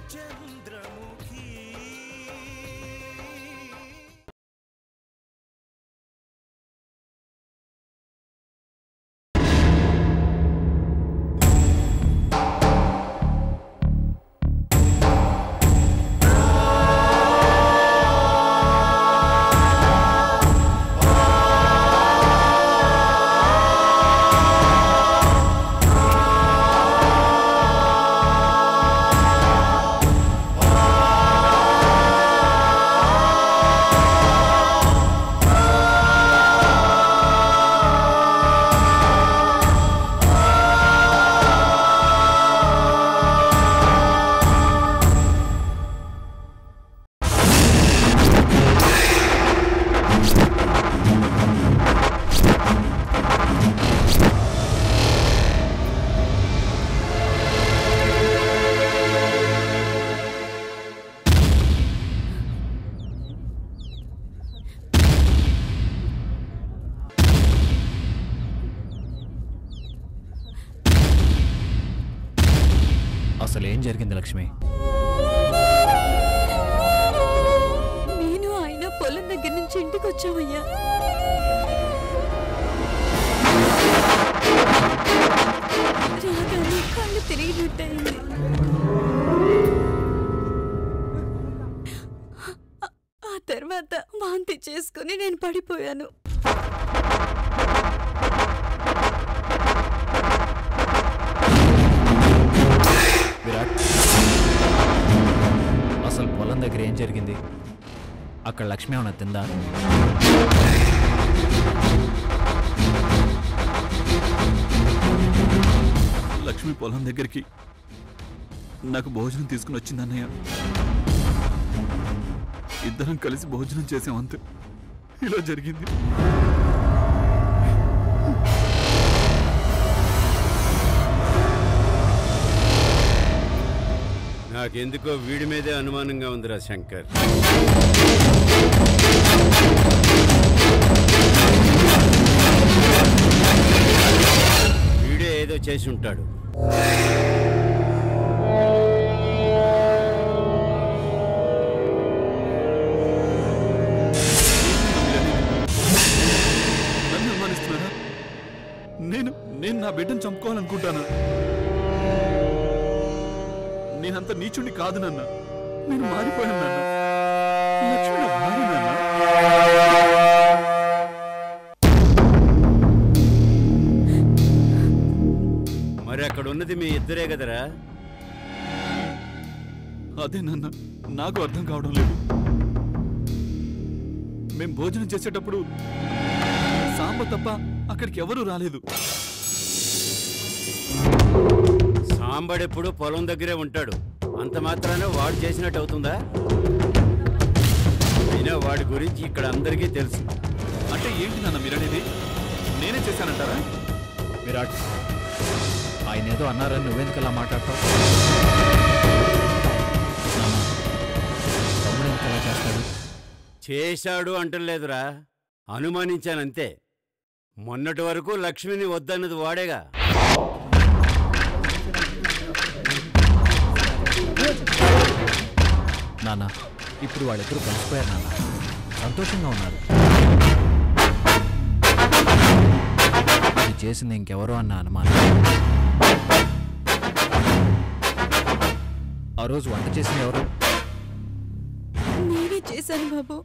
చంద్రముఖి అసలు ఏం జరిగింది లక్ష్మి నేను ఆయన పొలం దగ్గర నుంచి ఇంటికి వచ్చామయ్యా రాగానే కళ్ళు తిరిగినట్టయింది ఆ- ఆ తర్వాత వాంతి చేసుకుని నేను పడిపోయాను విరాట్ అసలు పొలం దగ్గర ఏం జరిగింది అక్కడ లక్ష్మి ఏమైనా తిందా లక్ష్మి పొలం దగ్గరికి నాకు భోజనం తీసుకుని వచ్చింది అన్నయ్య ఇద్దరం కలిసి భోజనం చేసాం అంతే ఇలా జరిగింది నాకెందుకో వీడి మీదే అనుమానంగా ఉందిరా శంకర్ వీడే ఏదో చేసి ఉంటాడు నన్ను అనుమానిస్తున్నారా నేను నేను నా బిడ్డను చంపుకోవాలనుకుంటానా నేనంత నీచుండి కాదు నాన్న నేను మారిపోయాను నాన్న లక్ష్మి నా భార్య నాన్న మరి అక్కడ ఉన్నది మీ ఇద్దరే కదరా అదే నాన్న నాకు అర్థం కావడం లేదు మేం భోజనం చేసేటప్పుడు సాంబ తప్ప అక్కడికి ఎవరూ రాలేదు సాంబడెప్పుడు పొలం దగ్గరే ఉంటాడు అంత మాత్రాన వాడు చేసినట్టు అవుతుందా అయినా వాడి గురించి ఇక్కడ అందరికీ తెలుసు అంటే ఏంటి నాన్న మీరనేది నేనే చేశానంటారా విరాట్ ఆయన ఏదో అన్నారని నువ్వెందుకలా మాట్లాడతావు నాన్న, తమ్ముడు ఎందుకలా చేస్తాడు చేశాడు అంటలేదురా అనుమానించానంతే మొన్నటి వరకు లక్ష్మిని వద్దన్నది వాడేగా నాన్న ఇప్పుడు వాళ్ళిద్దరూ కలిసిపోయారు నాన్న సంతోషంగా ఉన్నారు ఇది చేసింది ఇంకెవరో అన్న అనుమానం ఆ రోజు వంట చేసింది ఎవరు నేనే చేశాను బాబు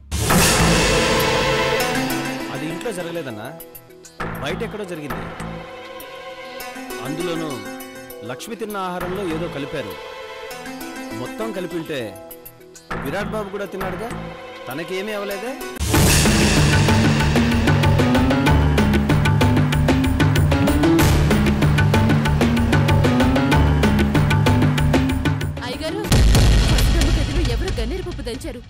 అది ఇంట్లో జరగలేదన్నా బయట ఎక్కడో జరిగింది అందులోనూ లక్ష్మి తిన్న ఆహారంలో ఏదో కలిపారు మొత్తం కలిపి ఉంటే విరాట్ బాబు కూడా తిన్నాడుగా తనకేమీ అవ్వలేదే అయ్యగారు పసుగమ్మ గదిలో ఎవరు గన్నేరు పప్పు దంచారు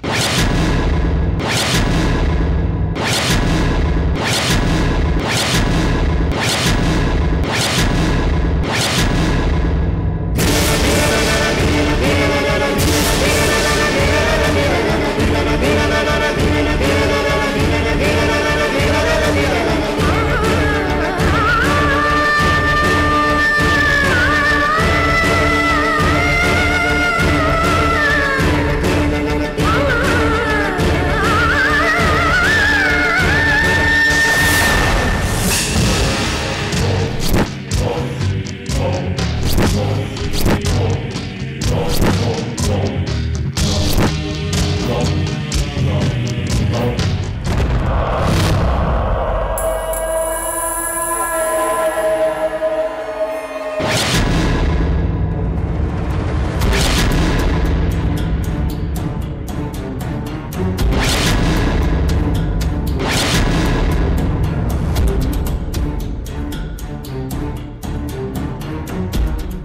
ఆ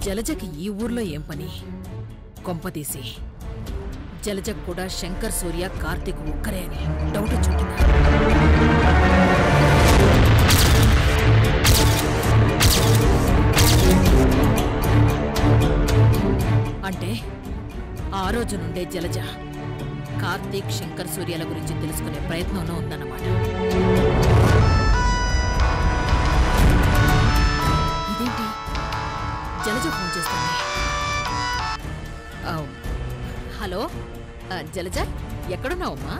జలజకి ఈ ఊర్లో ఏం పని కొంపదీసి జలజకు కూడా శంకర్ సూర్య కార్తీక్ ఒక్కరే అని డౌట్ చుట్టిందా అంటే ఆ రోజు నుండే జలజ కార్తీక్ శంకర్ సూర్యాల గురించి తెలుసుకునే ప్రయత్నంలో ఉందన్నమాట ఇదేంటి జలజ ఫోన్ చేస్తుంది ఆ, హలో ఆ, జలజ ఎక్కడున్నావమ్మా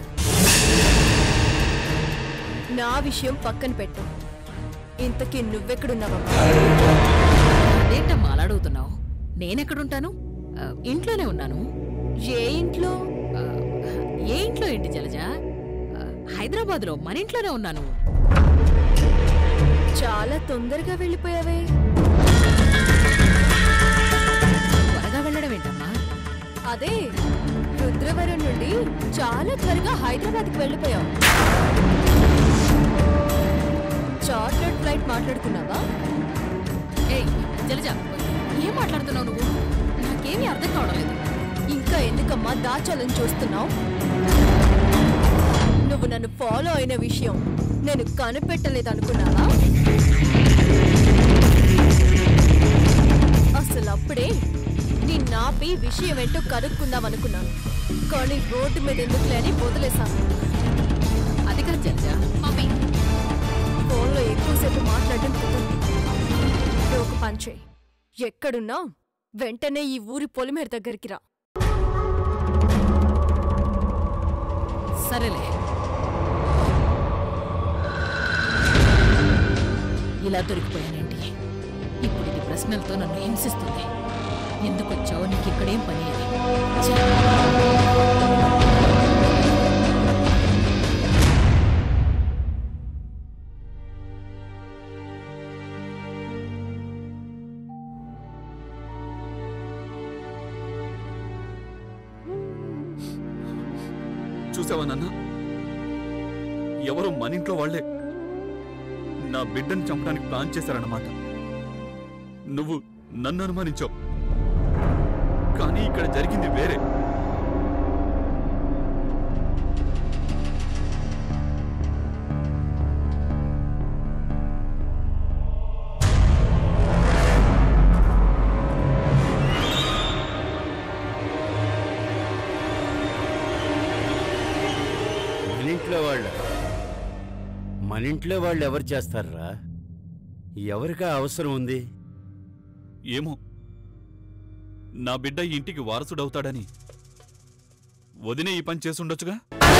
నా విషయం పక్కన పెట్టు ఇంతకీ నువ్వెక్కడున్నావమ్మా అదేంటమ్మా అలా అడుగుతున్నావు నేనెక్కడుంటాను ఆ, ఇంట్లోనే ఉన్నాను ఏ ఇంట్లో ఆ, ఏ ఇంట్లో ఏంటి జలజ ఆ, హైదరాబాద్లో మన ఇంట్లోనే ఉన్నాను చాలా తొందరగా వెళ్ళిపోయావే త్వరగా వెళ్ళడం ఏంటమ్మా అదే రుద్రవరం నుండి చాలా త్వరగా హైదరాబాద్కి వెళ్ళిపోయావు చార్టర్డ్ ఫ్లైట్ మాట్లాడుకున్నావా ఏయ్ జలజ ఏం మాట్లాడుతున్నావు నువ్వు నాకేమీ అర్థం కావడం లేదు ఇంకా ఎందుకమ్మా దాచాలని చూస్తున్నావు నువ్వు నన్ను ఫాలో అయిన విషయం నేను కనిపెట్టలేదు అనుకున్నావా అసలు అప్పుడే నీ నాపి విషయం ఏంటో కనుక్కుందాం అనుకున్నాను కానీ రోడ్డు మీద ఎందుకులే అని వదిలేశాను అది కాదు జలజ మమ్మీ ఫోన్లో ఎక్కువసేపు మాట్లాడడం కుదరదు నువ్వు ఒక పని చేయి ఎక్కడున్నా వెంటనే ఈ ఊరి పొలిమేర దగ్గరికి రా సరేలే ఇలా దొరికిపోయానేంటి ఇప్పుడు ఇది ప్రశ్నలతో నన్ను హింసిస్తుంది ఎందుకు వచ్చావో నీకు ఇక్కడేం పని అని ఛీ! చూసావా నాన్న ఎవరు మన ఇంట్లో వాళ్లే నా బిడ్డను చంపడానికి ప్లాన్ చేశారన్నమాట నువ్వు నన్ను అనుమానించావు కానీ ఇక్కడ జరిగింది వేరే మన ఇంట్లో వాళ్ళు మన ఇంట్లో వాళ్ళు ఎవరు చేస్తారా ఎవరికా అవసరం ఉంది ఏమో నా బిడ్డ ఈ ఇంటికి వారసుడవుతాడని వదినే ఈ పని చేసుండొచ్చుగా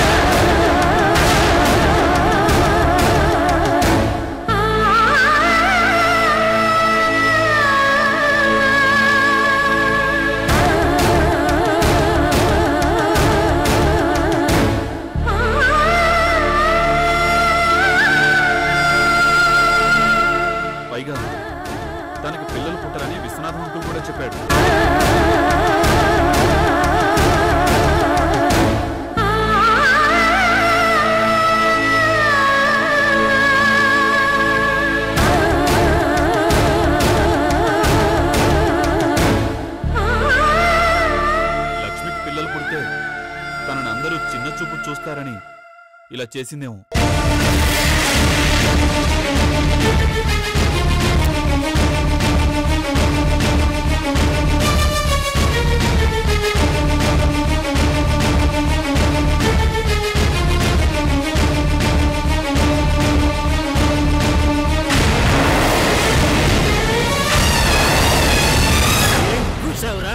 పైగా తనకి పిల్లలు పుట్టరని విశ్వనాథం అంకుల్ కూడా చెప్పాడు లక్ష్మికి పిల్లలు పుడితే తనని అందరూ చిన్న చూపు చూస్తారని ఇలా చేసిందేమో చూసావురా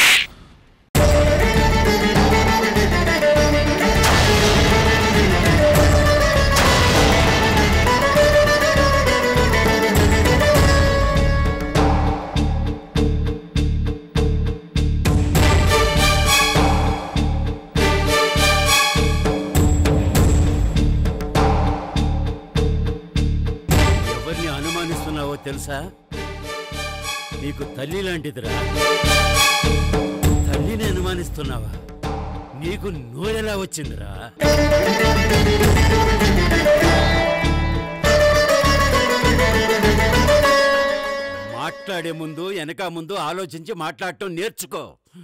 ఎవరిని అనుమానిస్తున్నావో తెలుసా నీకు తల్లి లాంటిదిరా తల్లిని అనుమానిస్తున్నావా నీకు నోరెలా వచ్చిందిరా మాట్లాడే ముందు వెనక ముందు ఆలోచించి మాట్లాడటం నేర్చుకో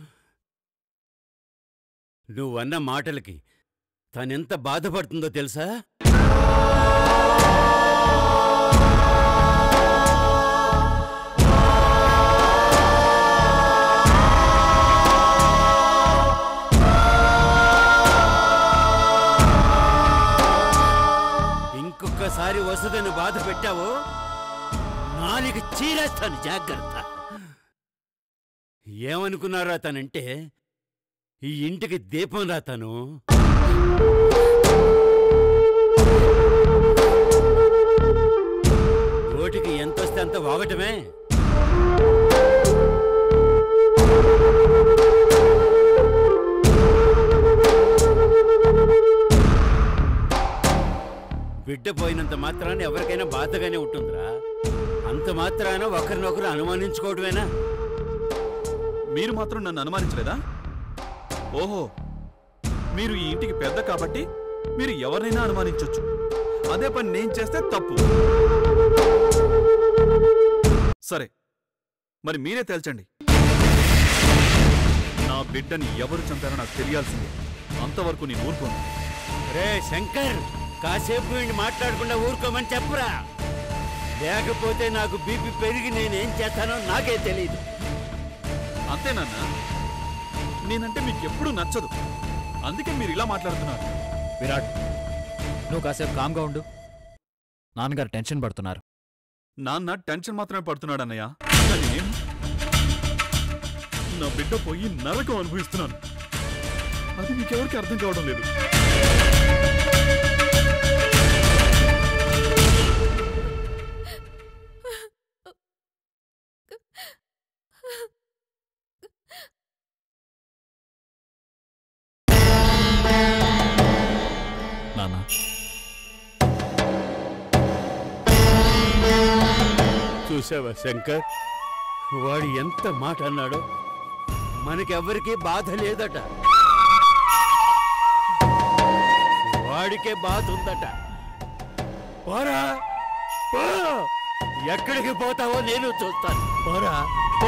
నువ్వన్న మాటలకి తనెంత బాధపడుతుందో తెలుసా ఇంకొకసారి వసుదని బాధ పెట్టావో నాలుగు చీరేస్తాను జాగ్రత్త ఏమనుకున్నారా తనంటే ఈ ఇంటికి దీపం రా తను ఓటికి ఎంతొస్తే అంత వాగటమే బిడ్డ పోయినంత మాత్రాన ఎవరికైనా బాధగానే ఉంటుందిరా అంత మాత్రాన ఒకరినొకరు అనుమానించుకోవడమేనా మీరు మాత్రం నన్ను అనుమానించలేదా ఓహో మీరు ఈ ఇంటికి పెద్ద కాబట్టి మీరు ఎవరినైనా అనుమానించొచ్చు అదే పని నేను చేస్తే తప్పు సరే మరి మీరే తేల్చండి నా బిడ్డని ఎవరు చంపారో నాకు తెలియాల్సిందే అంతవరకు నేను ఊరుకోను రే శంకర్ కాసేపు వీడిని మాట్లాడకుండా ఊరుకోమని చెప్పురా లేకపోతే నాకు బీపీ పెరిగి నేనేం చేస్తానో నాకే తెలియదు అంతేనన్నా నేనంటే మీకు ఎప్పుడూ నచ్చదు అందుకే మీరు ఇలా మాట్లాడుతున్నారు విరాట్ నువ్వు కాసేపు కామ్గా ఉండు నాన్నగారు టెన్షన్ పడుతున్నారు నాన్న టెన్షన్ మాత్రమే పడుతున్నాడు అన్నయ్య కానీ నేను నా బిడ్డ పోయి నరకం అనుభవిస్తున్నాను అది మీకెవరికి అర్థం కావడం లేదు నాన్న చూసావా శంకర్ వాడు ఎంత మాట అన్నాడో మనకెవ్వరికీ బాధ లేదట వాడికే బాధ ఉందట పోరా పో ఎక్కడికి పోతావో నేను చూస్తాను పోరా పో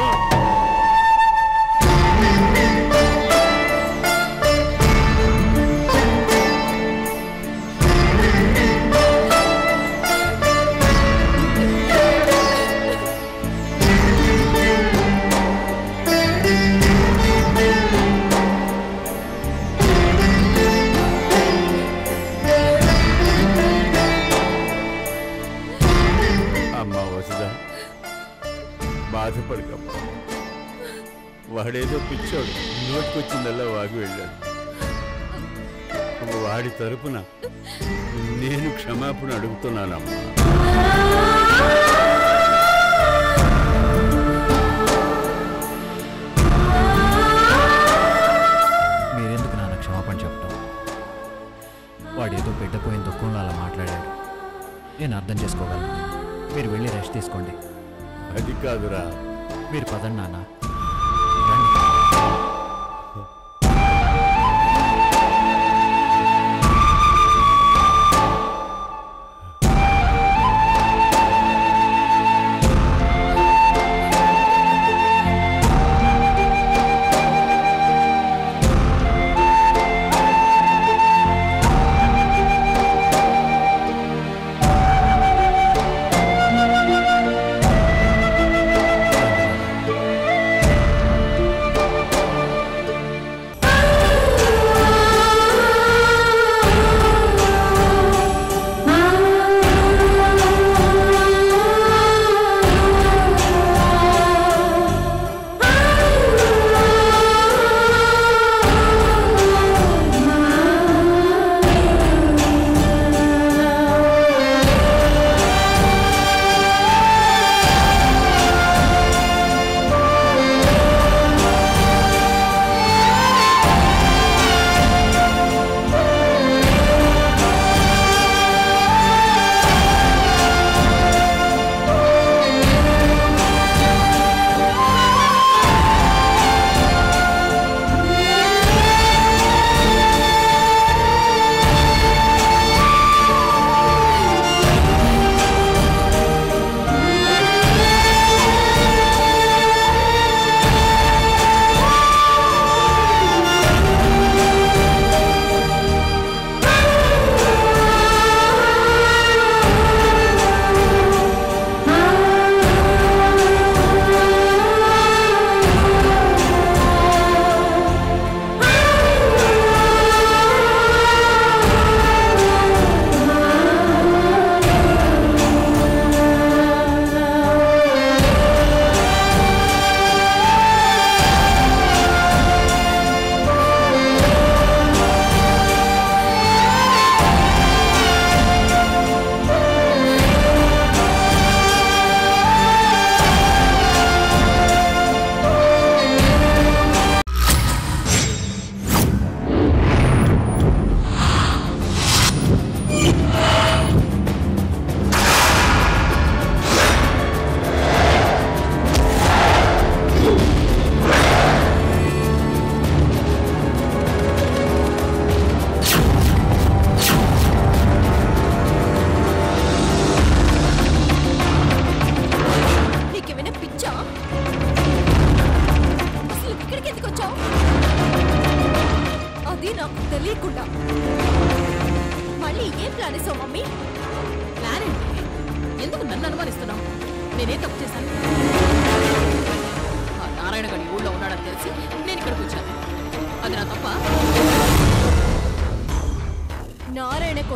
అమ్మా వసుదా బాధపడకమ్మా వాడేదో పిచ్చోడు నోటికొచ్చిందల్లా వాగి వెళ్ళాడు వాడి తరపున నేను క్షమాపణ అడుగుతున్నానమ్మా మీరెందుకు నాన్న క్షమాపణ చెప్పటం వాడేదో బిడ్డపోయిన దుఃఖంలో అలా మాట్లాడాడు నేను అర్థం చేసుకోగలను మీరు వెళ్ళి రెస్ట్ తీసుకోండి అది కాదురా మీరు పదండి నాన్న రండి. రండి నాన్న.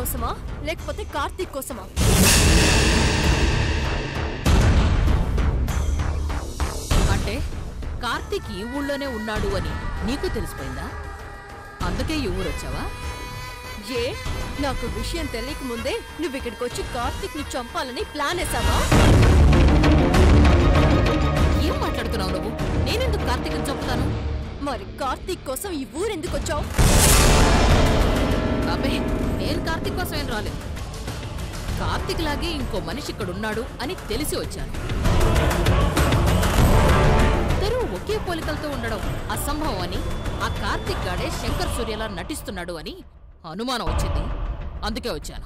కోసమా లేకపోతే కార్తీక్ కోసమా అంటే కార్తీక్ ఈ ఊళ్ళోనే ఉన్నాడు అని నీకు తెలిసిపోయిందా అందుకే ఈ ఊరొచ్చావా ఏ నాకు విషయం తెలియక ముందే నువ్వు ఇక్కడికి వచ్చి కార్తీక్ ని చంపాలని ప్లాన్ వేసావా ఏం మాట్లాడుతున్నావు నువ్వు నేనెందుకు కార్తీక్ని చంపుతాను మరి కార్తీక్ కోసం ఈ ఊరెందుకు వచ్చావు అబ్బే నేను కార్తీక్ కోసం ఏం రాలేదు కార్తీక్ లాగే ఇంకో మనిషి ఇక్కడ ఉన్నాడు అని తెలిసి వచ్చాను ఇద్దరూ ఒకే పోలికలతో ఉండడం అసంభవం అని ఆ కార్తీక్ గాడే శంకర్ సూర్యలా నటిస్తున్నాడు అని అనుమానం వచ్చింది అందుకే వచ్చాను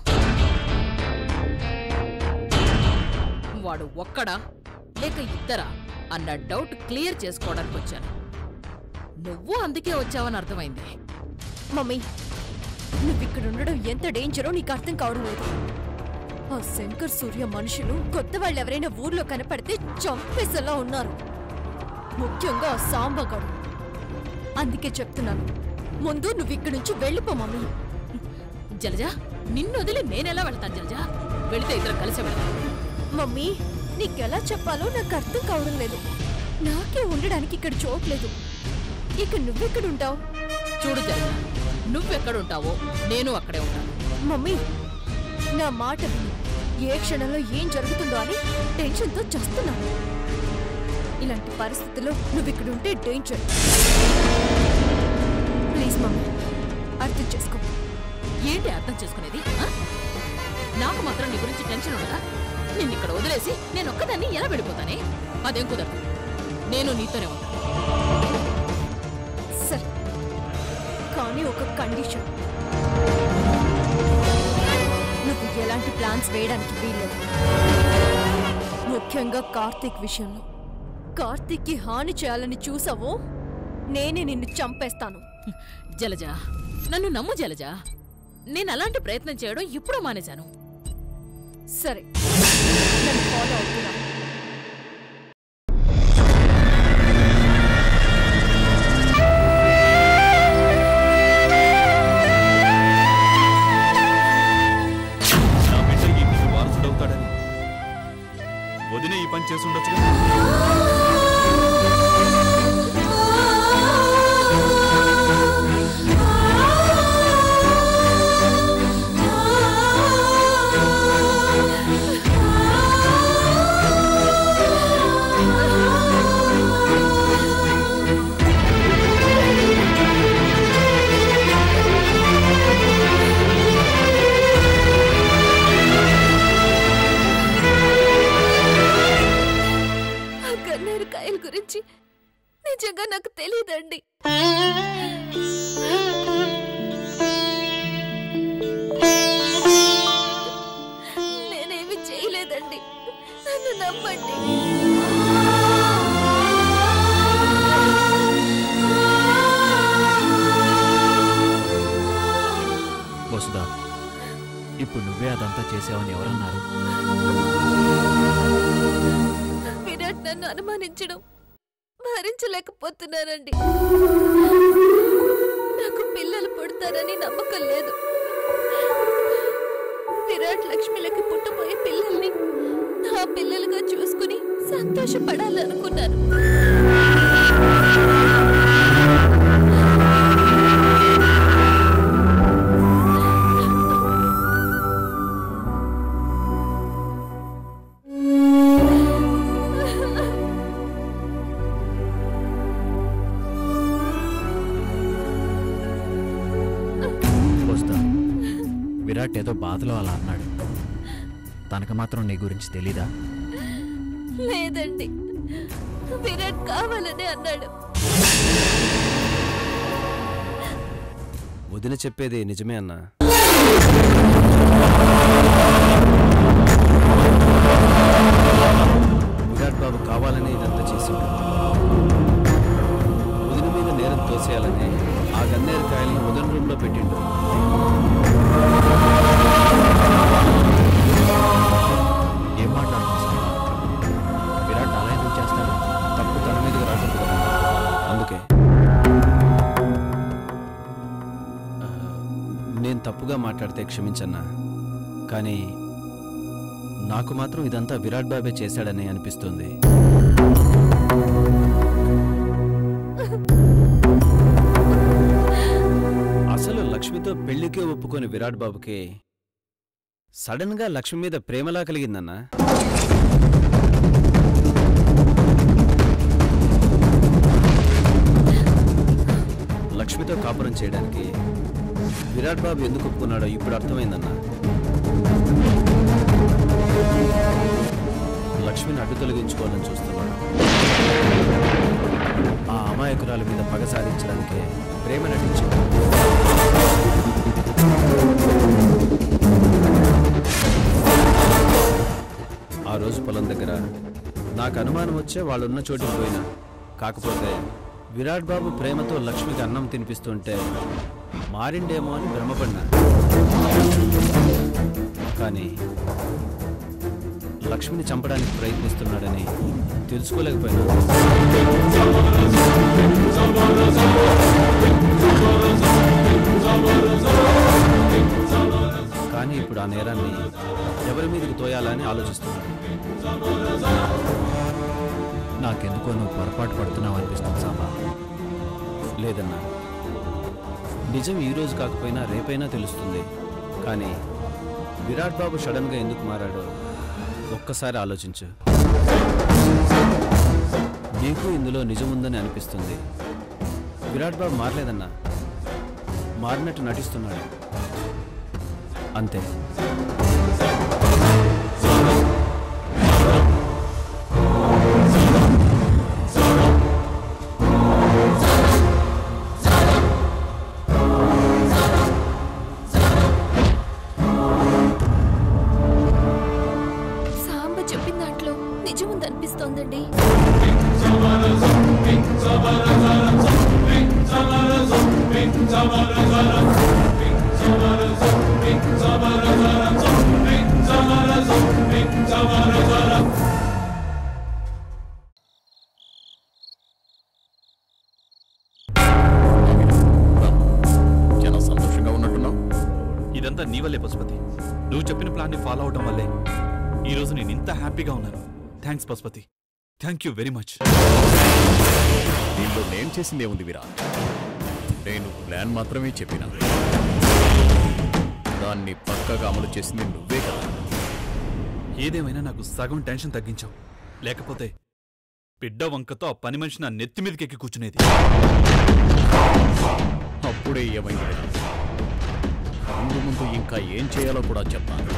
వాడు ఒక్కడా లేక ఇద్దరా అన్న డౌట్ క్లియర్ చేసుకోవడానికి వచ్చాను నువ్వు అందుకే వచ్చావని అర్థమైంది మమ్మీ నువ్వు ఇక్కడ ఉండడం ఎంత డేంజరో నీకు అర్థం కావడం లేదు ఆ శంకర్ సూర్య మనుషులు కొత్త వాళ్ళు ఎవరైనా ఊర్లో కనపడితే చంపేసేలా ఉన్నారు ముఖ్యంగా ఆ సాంబగాడు అందుకే చెప్తున్నాను ముందు నువ్వు ఇక్కడి నుంచి వెళ్ళిపో మమ్మీ జలజా నిన్ను వదిలి నేనెలా వెళ్తాను జలజా వెళితే ఇద్దరు కలిసి వెళ్తాం మమ్మీ నీకెలా చెప్పాలో నాకు అర్థం కావడం లేదు నాకే ఉండడానికి ఇక్కడ చోట్లేదు ఇక నువ్వెక్కడుంటావు చూడు జలజా నువ్వెక్కడుంటావో నేను అక్కడే ఉంటాను మమ్మీ నా మాట విను ఏ క్షణంలో ఏం జరుగుతుందో అని టెన్షన్తో చస్తున్నాను ఇలాంటి పరిస్థితుల్లో నువ్వు ఇక్కడ ఉంటే డేంజర్ ప్లీజ్ మమ్మీ అర్థం చేసుకో ఏంటి అర్థం చేసుకునేది ఆ? నాకు మాత్రం నీ గురించి టెన్షన్ ఉండదా నిన్ను ఇక్కడ వదిలేసి నేను ఒక్కదాన్ని ఎలా వెళ్ళిపోతానే అదేం కుదరదు నేను నీతోనే ఉంటాను సరే కానీ ఒక కండిషన్ నువ్వు ఎలాంటి ప్లాన్స్ వేయడానికి వీల్లేదు ముఖ్యంగా కార్తీక్ విషయంలో కార్తీక్కి హాని చేయాలని చూసావో నేనే నిన్ను చంపేస్తాను జలజ నన్ను నమ్ము జలజ నేను అలాంటి ప్రయత్నం చేయడం ఎప్పుడో మానేశాను సరే నన్ను ఫాలో అవుతున్నా నా బిడ్డ ఈ ఇంటికి వారసుడవుతాడని వదిన ఈ పని చేసి ఉండొచ్చుగా ఆ గన్నేరు కాయల గురించి నిజంగా నాకు తెలియదండి నేనేమి చేయలేదండి నన్ను నమ్మండి వసుదా ఇప్పుడు నువ్వే అదంతా చేసావని ఎవరన్నారు విరాట్ నన్ను అనుమానించడం భరించలేకపోతున్నానండి నాకు పిల్లలు పుడతారని నమ్మకం లేదు విరాట్ లక్ష్మిలకి పుట్టబోయే పిల్లల్ని నా పిల్లలుగా చూసుకుని సంతోషపడాలనుకున్నాను వసుదా విరాట్ ఏదో బాధలో అలా అన్నాడు తనకు మాత్రం నీ గురించి తెలీదా లేదండి విరాట్ కావాలని అన్నాడు వదిన చెప్పేది నిజమే అన్నా విరాట్ బాబు కావాలని ఇదంతా చేసిండు వదిన మీద నేరం తోసేయాలని ఆ గన్నేరు కాయల్ని వదిన రూమ్లో పెట్టిండు ఏం మాట్లాడుతున్నావు విరాట్ అలా ఎందుకు చేస్తాడు తప్పు తన మీదకి రాకూడదు కదా. అందుకే ఆ, నేను తప్పు తప్పుగా మాట్లాడితే క్షమించన్నా కానీ నాకు మాత్రం ఇదంతా విరాట్ బాబే చేశాడని అనిపిస్తుంది అసలు లక్ష్మితో పెళ్లికే ఒప్పుకొని విరాట్ బాబుకి సడన్ గా లక్ష్మి మీద ప్రేమలా కలిగిందన్నా లక్ష్మితో కాపురం చేయడానికి విరాట్ బాబు ఎందుకు ఒప్పుకున్నాడో ఇప్పుడు అర్థమైందన్నా లక్ష్మిని అడ్డు తొలగించుకోవాలని చూస్తున్నాడు ఆ అమాయకురాల మీద పగ సాధించడానికి ప్రేమ నటించాడు ఆ రోజు పొలం దగ్గర నాకు అనుమానం వచ్చే వాళ్ళున్న చోటికి పోయినా కాకపోతే విరాట్ బాబు ప్రేమతో లక్ష్మికి అన్నం తినిపిస్తుంటే మారిండేమో అని భ్రమపడినా కానీ లక్ష్మిని చంపడానికి ప్రయత్నిస్తున్నాడని తెలుసుకోలేకపోయినా కానీ ఇప్పుడు ఆ నేరాన్ని ఎవరి మీదకి తోయాలని ఆలోచిస్తున్నాడు నాకెందుకో నువ్వు పొరపాటు పడుతున్నావు అనిపిస్తుంది సాంబా లేదన్నా నిజం ఈ రోజు కాకపోయినా రేపైనా తెలుస్తుంది కానీ విరాట్ బాబు సడన్గా ఎందుకు మారాడో ఒక్కసారి ఆలోచించు నీకు ఇందులో నిజం ఉందని అనిపిస్తుంది విరాట్ బాబు మారలేదన్నా మారినట్టు నటిస్తున్నాడు అంతే సాంబ చెప్పిన దాంట్లో నిజం ఉందనిపిస్తోందండి చాలా సంతోషంగా ఉన్నట్టున్నావు ఇదంతా నీ వల్లే పశుపతి నువ్వు చెప్పిన ప్లాన్ని ఫాలో అవడం వల్లే ఈ రోజు నేను ఇంత హ్యాపీగా ఉన్నాను thanks Pashupathi thank you very much దీనిలో నేను చేసిందే ఉంది విరాట్ నేను ప్లాన్ మాత్రమే చెప్పిన దాన్ని పక్కగా అమలు చేసింది నువ్వే కదా ఏదేమైనా నాకు సగం టెన్షన్ తగ్గించావు లేకపోతే బిడ్డ వంకతో ఆ పని మనిషి నా నెత్తి మీదకి ఎక్కి కూర్చునేది అప్పుడే ఏమైంది విరాట్? ముందు ముందు ఇంకా ఏం చేయాలో కూడా చెప్తాను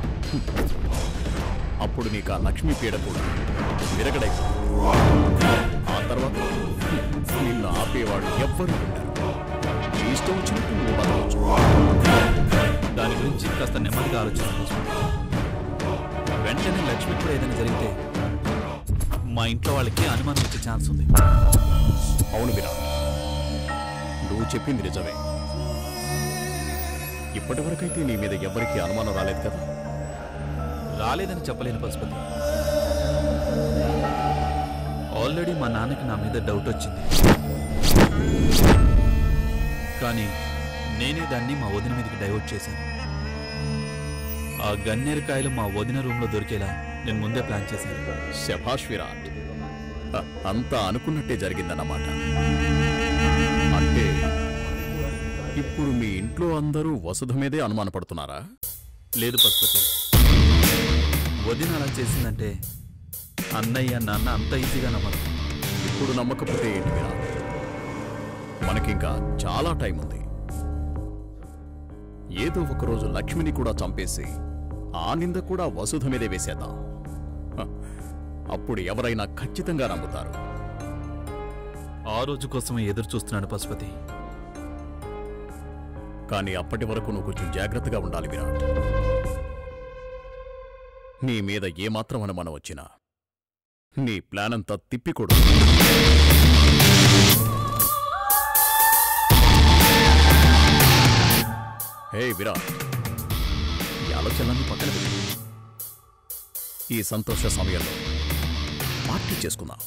అప్పుడు నీకు ఆ లక్ష్మీ పీడ కూడా విరగడైపోతుంది ఆ తర్వాత నిన్ను ఆపేవాడు ఎవ్వరూ ఉండరు నీ ఇష్టం వచ్చినట్టు నువ్వు బతకవచ్చు దాని గురించి కాస్త నెమ్మదిగా ఆలోచిస్తాను వెంటనే లక్ష్మి కూడా ఏదైనా జరిగితే మా ఇంట్లో వాళ్ళకి అనుమానం వచ్చే ఛాన్స్ ఉంది అవును విరాట్ నువ్వు చెప్పింది నిజమే ఇప్పటివరకైతే నీ మీద ఎవ్వరికీ అనుమానం రాలేదు కదా రాలేదని చెప్పలేను పశుపతి ఆల్రెడీ మా నాన్నకి నా మీద డౌట్ వచ్చింది కానీ నేనే దాన్ని మా వదిన మీదకి డైవర్ట్ చేశాను ఆ గన్నేరుకాయలు మా వదిన రూమ్లో దొరికేలా నేను ముందే ప్లాన్ చేశాను శభాష్ విరాట్ హ, అంతా అనుకున్నట్టే జరిగిందన్నమాట అంటే ఇప్పుడు మీ ఇంట్లో అందరూ వసుధ మీదే అనుమానపడుతున్నారా లేదు పశుపతి వదిన అలా చేసిందంటే అన్నయ్య నాన్న అంత ఈజీగా నమ్మరు ఇప్పుడు నమ్మకపోతే ఏంటి విరాట్ మనకింకా చాలా టైం ఉంది ఏదో ఒకరోజు లక్ష్మిని కూడా చంపేసి ఆ నింద కూడా వసుధ మీదే వేసేద్దాం హ, అప్పుడు ఎవరైనా ఖచ్చితంగా నమ్ముతారు ఆ రోజు కోసమే ఎదురు చూస్తున్నాడు పశుపతి కానీ అప్పటి వరకు నువ్వు కొంచెం జాగ్రత్తగా ఉండాలి విరాట్ నీ మీద ఏమాత్రం అనుమానం వచ్చినా నీ ప్లాన్ అంతా తిప్పికొడు హే విరాట్ ఈ ఆలోచనలన్నీ పక్కన పెట్టు ఈ సంతోష సమయంలో పార్టీ చేసుకుందాం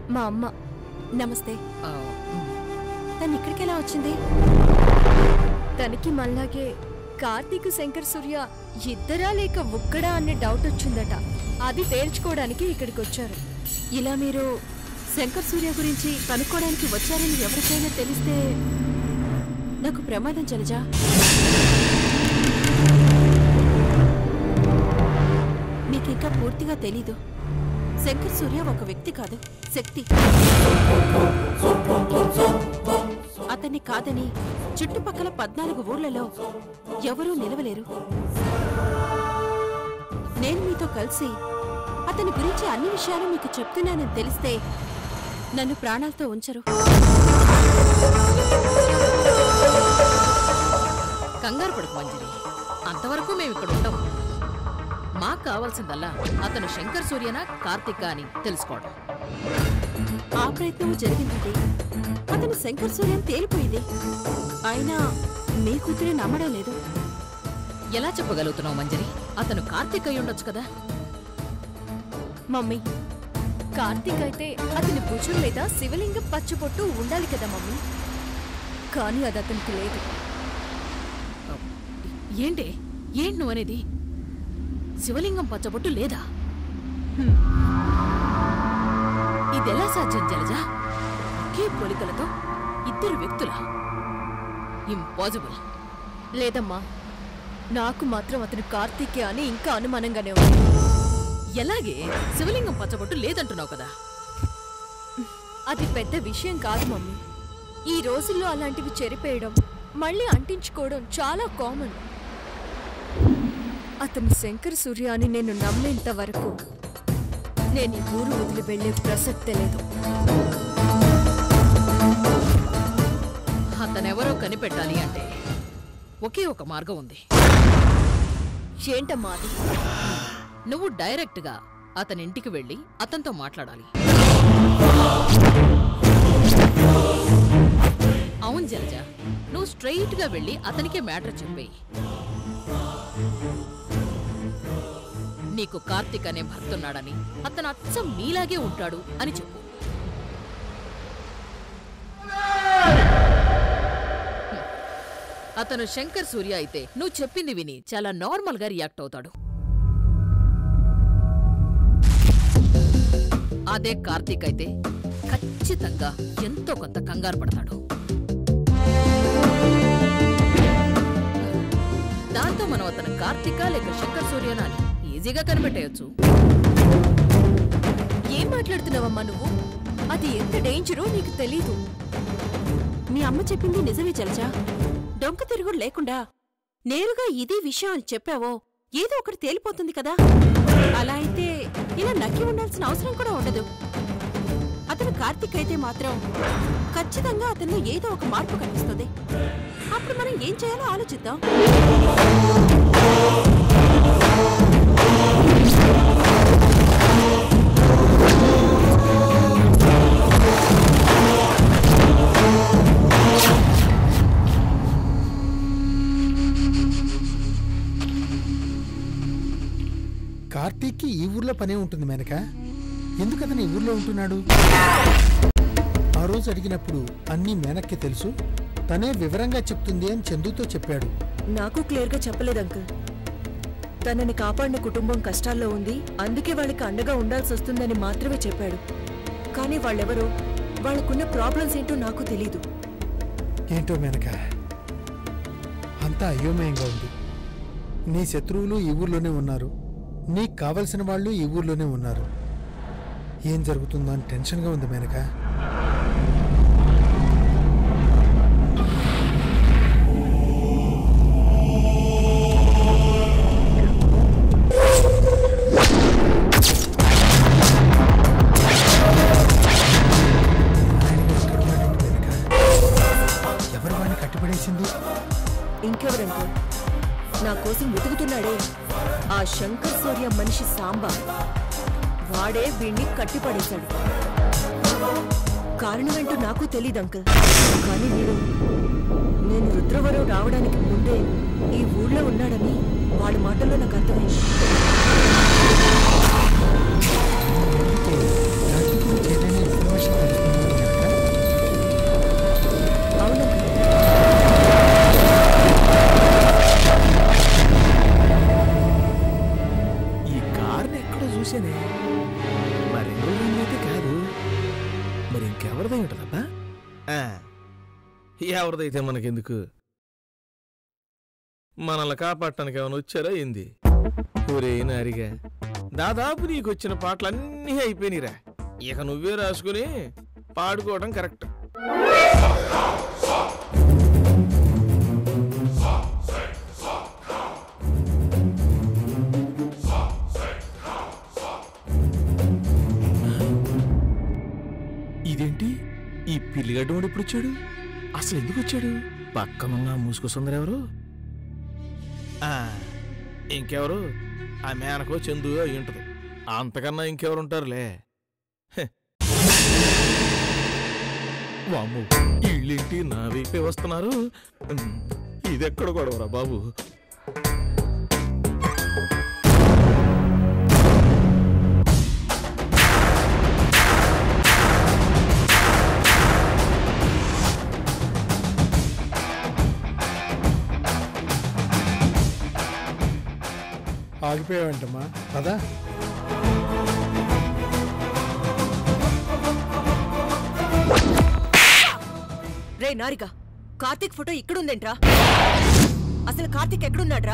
మా అమ్మ నమస్తే ఆ, ఉమ్. తను ఇక్కడికి ఎలా వచ్చింది తనకి మళ్ళాగే కార్తీక్ శంకర్ సూర్య ఇద్దరా లేక ఒక్కడా అనే డౌట్ వచ్చిందట అది తేల్చుకోవడానికి ఇక్కడికి వచ్చారు ఇలా మీరు శంకర్ సూర్య గురించి కనుక్కోవడానికి వచ్చారని ఎవరికైనా తెలిస్తే నాకు ప్రమాదం చలజా మీకింకా పూర్తిగా తెలీదు శంకర్ సూర్య ఒక వ్యక్తి కాదు శక్తి అతన్ని కాదని చుట్టుపక్కల పద్నాలుగు ఊర్లలో ఎవరూ నిలవలేరు నేను మీతో కలిసి అతని గురించి అన్ని విషయాలు మీకు చెప్తున్నానని తెలిస్తే నన్ను ప్రాణాలతో ఉంచరు కంగారు పడుకు మంజరి అంతవరకు మేము ఇక్కడ ఉంటాం మాకు కావాల్సిందల్లా అతను శంకర్ సూర్యనా కార్తిక్ అని తెలుసుకోవడం ఆ ప్రయత్నం జరిగిందండి అతను శంకర్ సూర్యం తేలిపోయింది అయినా మీ కూతురే నమ్మడం లేదు ఎలా చెప్పగలుగుతున్నావు మంజరి అతను కార్తిక్ అయి ఉండొచ్చు కదా మమ్మీ కార్తీక్ అయితే అతని భుజం మీద శివలింగం పచ్చబొట్టు ఉండాలి కదా మమ్మీ కానీ అది అతనికి లేదు ఏంటి ఏంటి నువ్వనేది శివలింగం పచ్చబొట్టు లేదా ఇదెలా సాధ్యం జలజ ఒకే పోలికలతో ఇద్దరు వ్యక్తుల ఇంపాసిబుల్ లేదమ్మా నాకు మాత్రం అతను కార్తీకే అని ఇంకా అనుమానంగానే ఉంది ఎలాగే శివలింగం పచ్చబొట్టు లేదంటున్నావు కదా అది పెద్ద విషయం కాదు మమ్మీ ఈ రోజుల్లో అలాంటివి చెరిపేయడం మళ్ళీ అంటించుకోవడం చాలా కామన్ అతను శంకర్ సూర్య అని నేను నమ్మేంత వరకు నేను ఈ ఊరు వదిలి వెళ్లే ప్రసక్తే లేదు అతనెవరో కనిపెట్టాలి అంటే ఒకే ఒక మార్గం ఉంది ఏంటమ్మా అది నువ్వు డైరెక్ట్గా అతని ఇంటికి వెళ్ళి అతనితో మాట్లాడాలి అవును జలజ నువ్వు స్ట్రెయిట్ గా వెళ్ళి అతనికే మ్యాటర్ చెప్పేయి నీకు కార్తిక్ అనే భర్తున్నాడని అతను అచ్చం నీలాగే ఉంటాడు అని చెప్పు హ్మ్. అతను శంకర్ సూర్య అయితే నువ్వు చెప్పింది విని చాలా నార్మల్ గా రియాక్ట్ అవుతాడు అదే కార్తీక్ అయితే ఖచ్చితంగా ఎంతో కొంత కంగారు పడతాడు దాంతో మనం అతను కార్తీక లేక శంకర్ సూర్యనా అని ఈజీగా కనిపెట్టేయొచ్చు ఏం మాట్లాడుతున్నావమ్మా నువ్వు అది ఎంత డేంజరో నీకు తెలీదు మీ అమ్మ చెప్పింది నిజమే చలజా డొంక తిరుగుడు లేకుండా నేరుగా ఇదే విషయం అని చెప్పావో ఏదో ఒకటి తేలిపోతుంది కదా అలా అయితే ఇలా నక్కి ఉండాల్సిన అవసరం కూడా ఉండదు అతను కార్తిక్ అయితే మాత్రం ఖచ్చితంగా అతనిలో ఏదో ఒక మార్పు కనిపిస్తుంది అప్పుడు మనం ఏం చేయాలో ఆలోచిద్దాం కార్తీక్కి ఈ ఊర్లో పనే ఉంటుంది మేనక ఎందుకు అతను ఈ ఊర్లో ఉంటున్నాడు ఆ రోజు అడిగినప్పుడు అన్నీ మేనక్కి తెలుసు తనే వివరంగా చెప్తుంది అని చందుతో చెప్పాడు నాకు క్లియర్గా చెప్పలేదు అంకుల్ తనని కాపాడిన కుటుంబం కష్టాల్లో ఉంది అందుకే వాళ్ళకి అండగా ఉండాల్సి వస్తుందని మాత్రమే చెప్పాడు కానీ వాళ్ళెవరో వాళ్ళకున్న ప్రాబ్లమ్స్ ఏంటో నాకు తెలీదు ఏంటో మేనక అంతా అయోమయంగా ఉంది నీ శత్రువులు ఈ ఊర్లోనే ఉన్నారు నీకు కావలసిన వాళ్ళు ఈ ఊర్లోనే ఉన్నారు ఏం జరుగుతుందో అని టెన్షన్గా ఉంది మేనక ఎవరు వాడిని కట్టిపడేసింది ఇంకెవరంకుల్ నా కోసం వెతుకుతున్నాడే ఆ శంకర్ సూర్య మనిషి సాంబా వాడే వీణ్ణి కట్టిపడేశాడు కారణమేంటో నాకు తెలియదు అంకుల్ కానీ వీడు నేను రుద్రవరం రావడానికి ముందే ఈ ఊళ్ళో ఉన్నాడని వాడి మాటల్లో నాకు అర్థమైంది దాని గురించి ఏదైనా ఇన్ఫర్మేషన్ ఇంకెవరిదై ఉంటుందబ్బా ఆ, ఎవరిదైతే మనకెందుకు మనల్ని కాపాడటానికి ఏమైనా వచ్చారా ఏంది ఒరే నారిగా దాదాపు నీకు వచ్చిన పాటలన్నీ అయిపోయినాయిరా ఇక నువ్వే రాసుకుని పాడుకోవడం కరెక్ట్ ఇదేంటి ఈ పిల్లిగడ్డోడు ఎప్పుడు వచ్చాడు అసలు ఎందుకు వచ్చాడు పక్కనున్న మూసుకో సుందర ఎవరు ఆ, ఇంకెవరు ఆ మేనకో చందు అయి ఉంటది అంతకన్నా ఇంకెవరు ఉంటారులే హె. వామ్మో వీళ్ళేంటి నా వైపే వస్తున్నారు ఉమ్, ఇదెక్కడ గొడవరా బాబు ఆగిపోయావంటమ్మా పదా రే నారిక కార్తీక్ ఫోటో ఇక్కడుందేంట్రా అసలు కార్తీక్ ఎక్కడున్నాడ్రా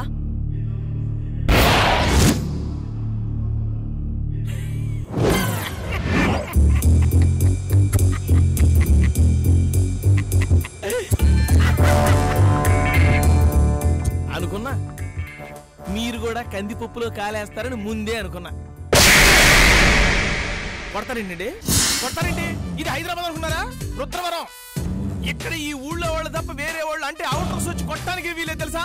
అనుకున్నా మీరు కూడా కందిపప్పులో కాలేస్తారని ముందే అనుకున్నా కొడతారండి కొడతారండి ఇది హైదరాబాద్ అనుకున్నారా రుద్రవరం ఇక్కడ ఈ ఊళ్ళో వాళ్ళు తప్ప వేరే వాళ్ళు అంటే అవుటర్స్ వచ్చి కొట్టడానికి వీలే తెలుసా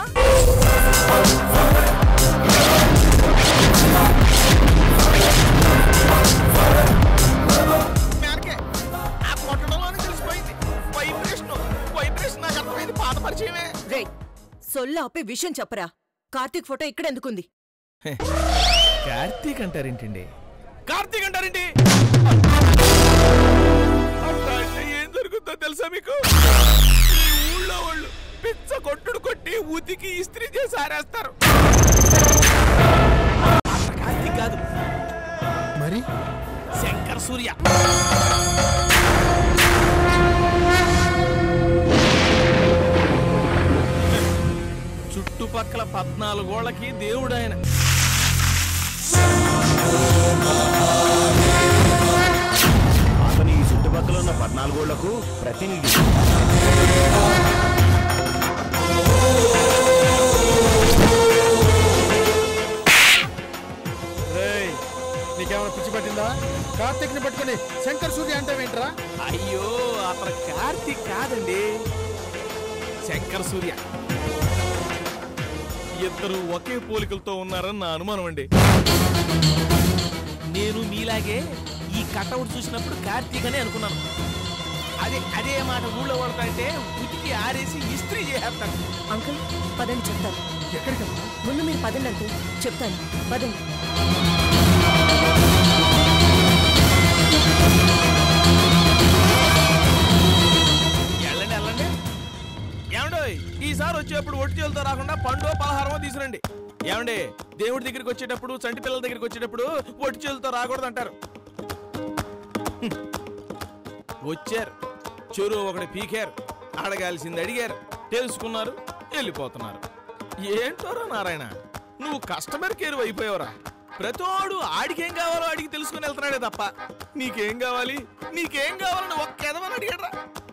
మేనకే ఆ కొట్టడంలోనే తెలిసిపోయింది వైబ్రేషన్ వైబ్రేషన్ నాకు అర్థమైంది పాత పరిచయమే రే సొల్ల ఆపి విషయం చెప్పరా కార్తీక్ ఫోటో ఇక్కడెందుకుంది కార్తీక్ అంటారేంటండి కార్తీక్ అంటారేంటి అట్లా అంటే ఏం జరుగుతుందో తెలుసా మీకు ఈ ఊళ్ళో వాళ్ళు పిచ్చ కొట్టుడు కొట్టి ఉతికి ఇస్త్రీ చేసి ఆరేస్తారు అట్లా కార్తీక్ కాదు మరి శంకర్ సూర్య చుట్టుపక్కల పద్నాలుగోళ్ళకి దేవుడు ఆయన అతను ఈ చుట్టుపక్కల ఉన్న పద్నాలుగోళ్లకు ప్రతినిధి రేయ్ నీకేమైనా పిచ్చి పట్టిందా కార్తీక్ని పట్టుకొని శంకర్ సూర్య అంటావేంట్రా అయ్యో అతను కార్తీక్ కాదండి శంకర్ సూర్య ఇద్దరు ఒకే పోలికలతో ఉన్నారని నా అనుమానం అండి నేను మీలాగే ఈ కటౌట్ చూసినప్పుడు కార్తీక్ అని అనుకున్నాను అదే అదే మాట ఊళ్ళో వాడతాంటే ఉతికి ఆరేసి ఇస్త్రీ చేసేస్తాను అంకుల్ పదండి చెప్తాను ఎక్కడికమ్మా ముందు మీరు పదండి అంకుల్ చెప్తాను పదండి వెళ్ళండి వెళ్ళండి ఏమండో ఈసారి వచ్చేప్పుడు ఒట్టి చేతులతో రాకుండా పండు పలహారమో తీసురండి ఏమండి దేవుడి దగ్గరికి వచ్చేటప్పుడు చంటి పిల్లల దగ్గరికి వచ్చేటప్పుడు ఒట్టి చేతులతో రాకూడదు అంటారు హ్మ్. వచ్చారు చెరువు ఒకటి పీకారు అడగాల్సింది అడిగారు తెలుసుకున్నారు వెళ్ళిపోతున్నారు ఏంటోరా నారాయణ నువ్వు కస్టమర్ కేర్ అయిపోయావురా ప్రతోడు ఆడికేం కావాలో అడిగి తెలుసుకుని వెళ్తున్నాడే తప్ప నీకేం కావాలి నీకేం కావాలని ఒక్క ఎదవని అడిగాడ్రా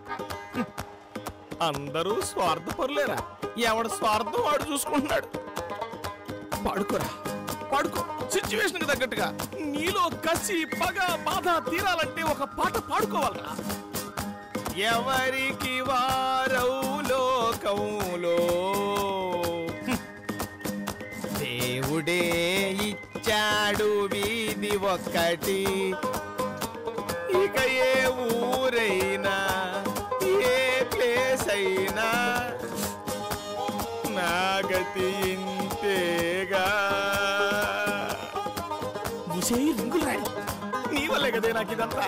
అందరూ స్వార్థపరులేరా ఎవడ స్వార్థం వాడు చూసుకుంటున్నాడు పడుకోరా పడుకో సిచ్యువేషన్ తగ్గట్టుగా నీలో కసి పగ బాధ తీరాలంటే ఒక పాట పాడుకోవాలరా ఎవరికి వారవు లోకంలో హ్మ్. దేవుడే ఇచ్చాడు వీధి ఒక్కటి ఇక ఏ ఊరైనా ఏ ప్లేస్ అయినా నా గతి ఇంతేగా ముసేయి రింగులు రాయి నీ వల్లే కదే నాకు ఇదంతా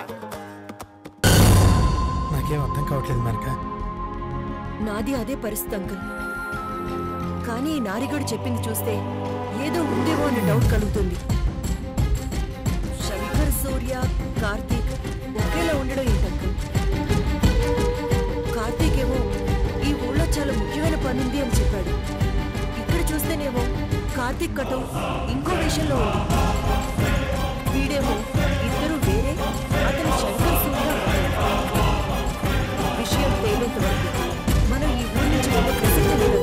నాకేం అర్థం కావట్లేదు మరిక నాది అదే పరిస్థితి అంకుల్ కానీ ఈ నారిగడు చెప్పింది చూస్తే ఏదో ఉందేమో అన్న డౌట్ కలుగుతుంది శంకర్ సూర్య కార్తీక్ ఒకేలా ఉండడం ఏంటి అంకుల్ కార్తీక్ కటం ఇంకో విషయంలో ఉంది వీడేమో ఇద్దరు వేరే అతని శంకర్ సూర్య ఒకడు. విషయం తేలేంత వరకు మనం ఈ ఊరి నుంచి వెళ్ళే ప్రసక్తి లేదు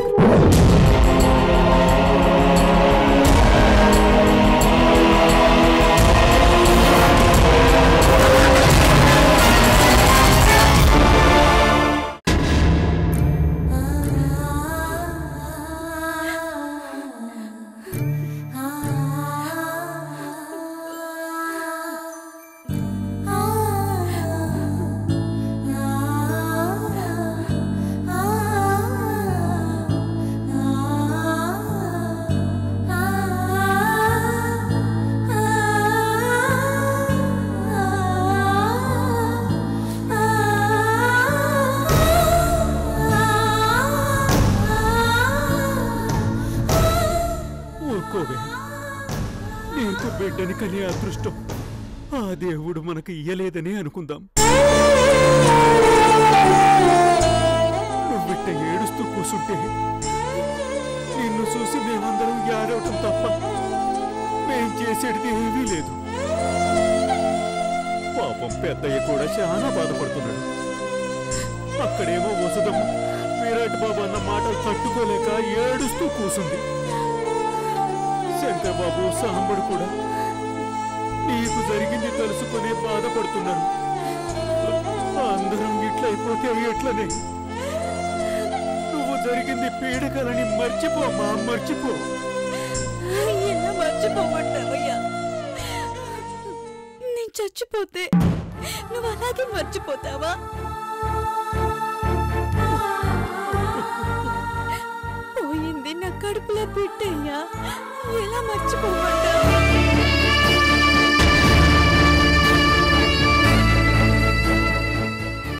ఊరుకోవే నీకు బిడ్డని కనే అదృష్టం ఆ దేవుడు మనకు ఇయ్యలేదని అనుకుందాం నువ్విట్ట ఏడుస్తూ కూసుంటే నిన్ను చూసి మేమందరం ఏడవటం తప్ప మేం చేసేటిది ఏమీ లేదు పాపం పెద్దయ్య కూడా చాలా బాధపడుతున్నాడు అక్కడేమో వసుదమ్మ విరాట్ బాబు అన్న మాటలు తట్టుకోలేక ఏడుస్తూ కూసుంది శంకర్ బాబు సాంబడు కూడా నీకు జరిగింది తెలుసుకుని బాధపడుతున్నారు అందరం ఇట్లయిపోతే ఎట్లనే నువ్వు జరిగింది పీడకలని మర్చిపో మా మర్చిపో ఎలా మర్చిపోమంటావయ్యా నేను చచ్చిపోతే నువ్వు అలాగే మర్చిపోతావా పోయింది నా కడుపులో బిడ్డయ్యా ఎలా మర్చిపోమంటావు